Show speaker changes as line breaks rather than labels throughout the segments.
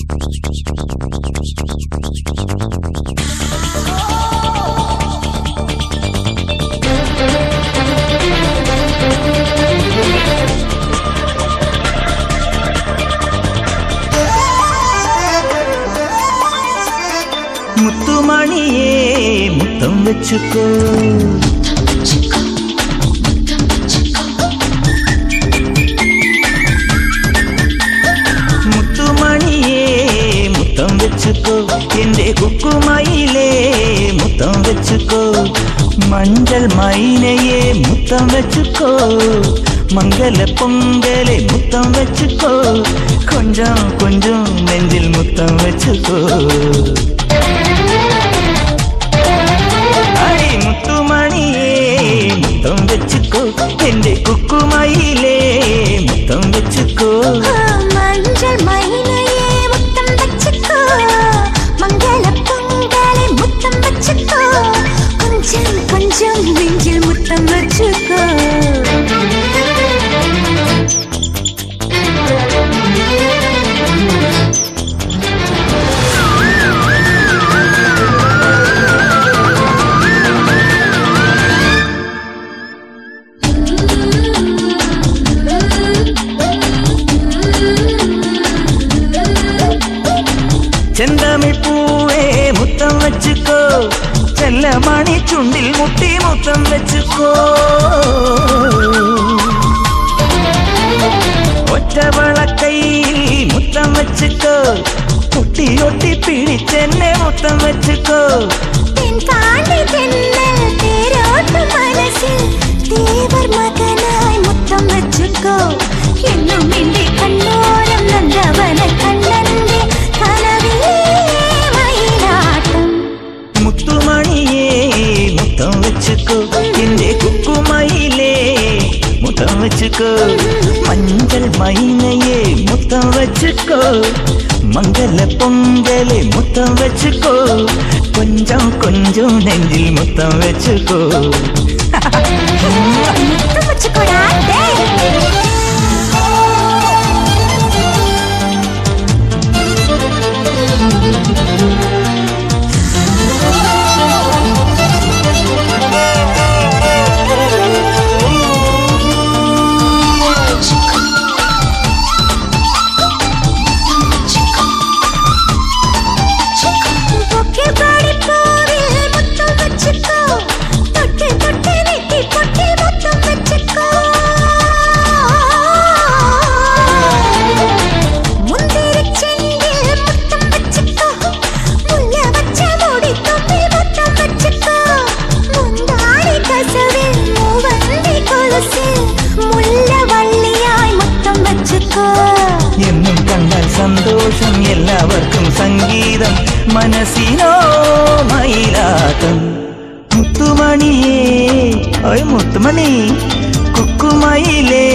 முத்துமணியே முத்தம் வச்சுக்கோ முத்துமணியே முத்தம் வச்சுக்கோ எந்தே குக்குமயிலே முத்தம் வச்சுக்கோ மஞ்சள் மைனையே முத்தம் வச்சுக்கோ மங்கள பொங்கலை முத்தம் வச்சுக்கோ கொஞ்சம் கொஞ்சம் நெஞ்சில் முத்தம் வச்சுக்கோ அடி முத்துமணியே முத்தம் வச்சுக்கோ எந்தே குக்குமயிலே முத்தம் வச்சுக்கோ
மஞ்சள் மயிலையே முத்தம் வச்சுக்கோ மங்கள பொங்கலை முத்தம் வச்சுக்கோ கொஞ்சம் கொஞ்சம் நெஞ்சில் முத்தம் வச்சுக்கோ
செந்தமிழ் பூவே முத்தம் வச்சுக்கோ செல்ல மணி சுண்டில் முட்டி முத்தம் வச்சுக்கோ ஒற்ற வழக்கையில் முத்தம் வச்சுக்கோ ஒட்டி ஒட்டி பிடிச்சென்னை முத்தம் வச்சுக்கோ
தென் தாண்டி தென்னல் தேரோட்டும் மனசில் தேவர் மகனாய் முத்தம் வச்சுக்கோ இன்னும் இன்றி கண்ணோரம் நந்தவன கண்ணன்றே கனவிலே மயிலாட்டம்
முத்துமணியே முத்தம் வச்சுக்கோ இந்த குக்குமயிலே முத்தம் வச்சுக்கோ மஞ்சள் மைனையே முத்தம் வச்சுக்கோ மங்கள பொங்கலை முத்தம் வச்சுக்கோ கொஞ்சம் கொஞ்சம் நெஞ்சில் முத்தம் வச்சுக்கோ
முத்தம் வச்சுக்கோடா டேய் பொக்கே பாடி பூவில் முத்தம் வச்சுக்கோ தொட்டு தொட்டு நெத்தி பொட்டில் முத்தம் வச்சுக்கோ முந்திரி செண்டில் முத்தம் வச்சுக்கோ முல்ல வச்ச முடி தொப்பில் முத்தம் வச்சுக்கோ முந்தாடி கசவில் மூவந்தி கொலுசில் முல்ல வள்ளியாய் முத்தம் வச்சுக்கோ
என்னும் கண்டால் சந்தோஷம் எல்லாവർക്കും சங்கீதம் மனசினோ மயிலாட்டம் முத்துமணியே ஓய் முத்துமணி குக்குமயிலே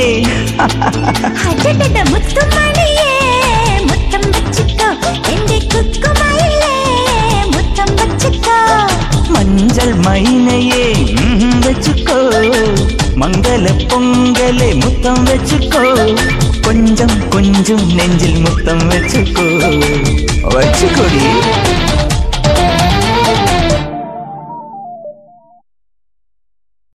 அடடட முத்துமணியே முத்தம் வச்சுக்கோ எന്റെ குக்குமயிலே முத்தம் வச்சுக்கோ
மஞ்சள் மைனையே ம்ஹும், வச்சுக்கோ மங்கள பொங்கலை முத்தம் வச்சுக்கோ கொஞ்சம் கொஞ்சம் நெஞ்சில் முத்தம் வச்சுக்கோ வச்சுக்கோடி